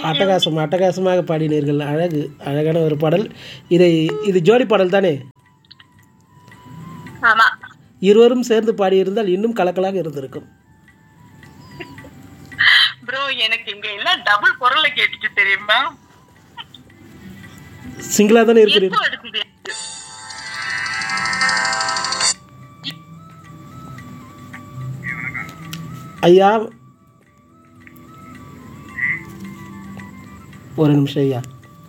Thank you அட்டகாசம் அட்டகாசமாக பாடினீர்கள் அழகு அழகான ஒரு பாடல் இதை இது ஜோடி பாடல் தானே ஆமா இருவரும் சேர்ந்து பாடியிருந்தால் இன்னும் கலக்கலாக இருந்திருக்கும் ப்ரோ எனக்கு இங்க எல்லாம் டபுள் குரல்ல கேட்டுச்சு தெரியுமா சிங்கிளாக தானே இருக்கிறீர்கள் எப்போ எடுக்குது ஐயா ஒரு நிமிஷம் ஐயா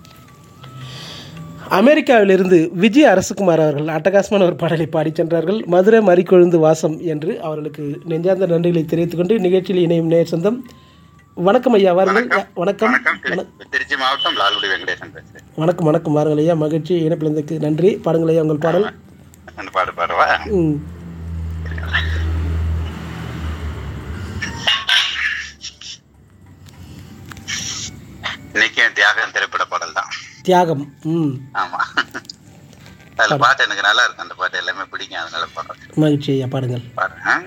அமெரிக்காவிலிருந்து விஜய் அரசகுமார் அவர்கள் அட்டகாசமான ஒரு பாடலை பாடிச் சென்றார்கள் மதுரை மறிக்கொழுந்து வாசம் என்று அவர்களுக்கு நெஞ்சார்ந்த நன்றிகளை தெரிவித்துக் கொண்டு நிகழ்ச்சியில் இணையும் நேர் சொந்தம் வணக்கம் ஐயா வாருங்கள் வணக்கம். வணக்கம் வணக்கம் வண- திரு- திருச்சி மாவட்டம் லால்குடி வெங்கடேசன் பேசுறேன் வணக்கம் வணக்கம் வாருங்கள் ஐயா மகிழ்ச்சி இணைப்பிழந்ததுக்கு நன்றி பாடுங்கள் ஐயா உங்கள் பாடல் அந்த பாடு பாடுவா ம் இன்னைக்கு என் தியாகம் திரைப்பட பாடல் தான் தியாகம் ம் ஆமா அதுல பாட்டு எனக்கு நல்லா இருக்கும் அந்த பாட்டு எல்லாமே பிடிக்கும் அதனால பாடுறேன் மகிழ்ச்சி ஐயா பாடுங்கள் பாடுறேன்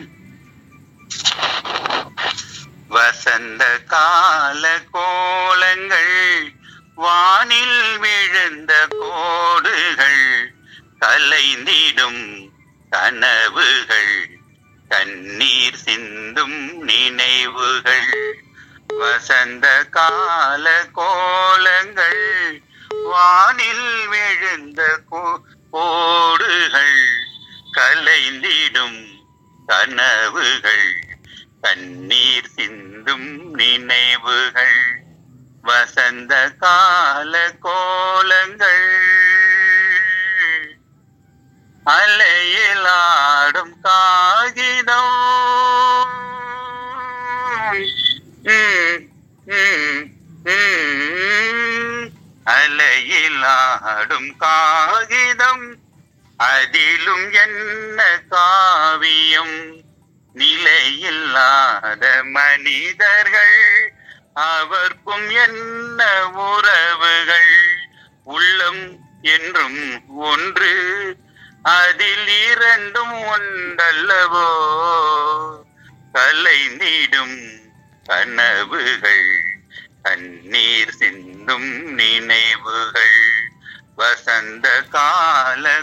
வசந்த கால கோலங்கள் வானில் விழுந்த கோடுகள் கலைந்திடும் கனவுகள் கண்ணீர் சிந்தும் நினைவுகள் வசந்த கால கோலங்கள் வானில் விழுந்த கோ- கோடுகள் கலைந்திடும் கனவுகள் கண்ணீர் சிந்தும் நினைவுகள் வசந்த கால கோலங்கள் அலையில் ஆடும் காகிதம் ம், ம், ம். அலையில் ஆடும் காகிதம் அதிலும் என்ன காவியம் நிலையில்லாத மனிதர்கள் அவர்க்கும் என்ன உறவுகள் உள்ளம் என்றும் ஒன்று அதில் இரண்டும் ஒன்றல்லவோ கலைந்திடும் கனவுகள் கண்ணீர் சிந்தும் நினைவுகள் வசந்த கால